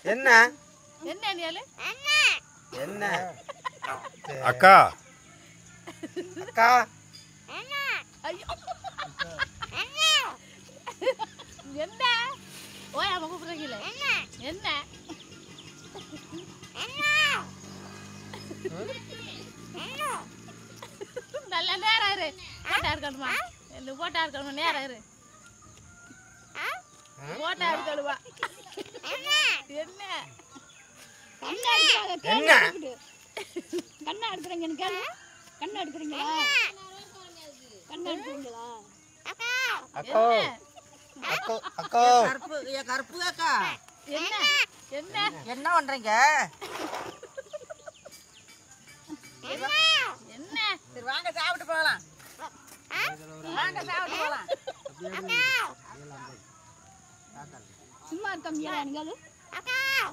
என்ன என்ன நீலு என்ன அக்கா அக்கா ஐயோ என்ன ஓய் அவன் கூப்பிடுறீங்களே என்ன நல்ல நேரம் இரு போட்டா இருக்கணுமா இந்த போட்டா இருக்கணுமா நேரம் இரு போட்டா இருக்கணுமா என்ன என்ன கண்ணா எடுக்கிறீங்கன்னு கேளு கண்ணா எடுக்கிறீங்களா கண்ணா எடுக்கிறீங்களா அக்கோ அக்கோ அக்கோ கருப்பு ஏ கருப்பு அக்கா என்ன என்ன என்ன பண்றீங்க என்ன சரி வாங்க சாப்பிட்டு போகலாம் வாங்க சாப்பிட்டு போகலாம் சும்மா இருக்க முடியாது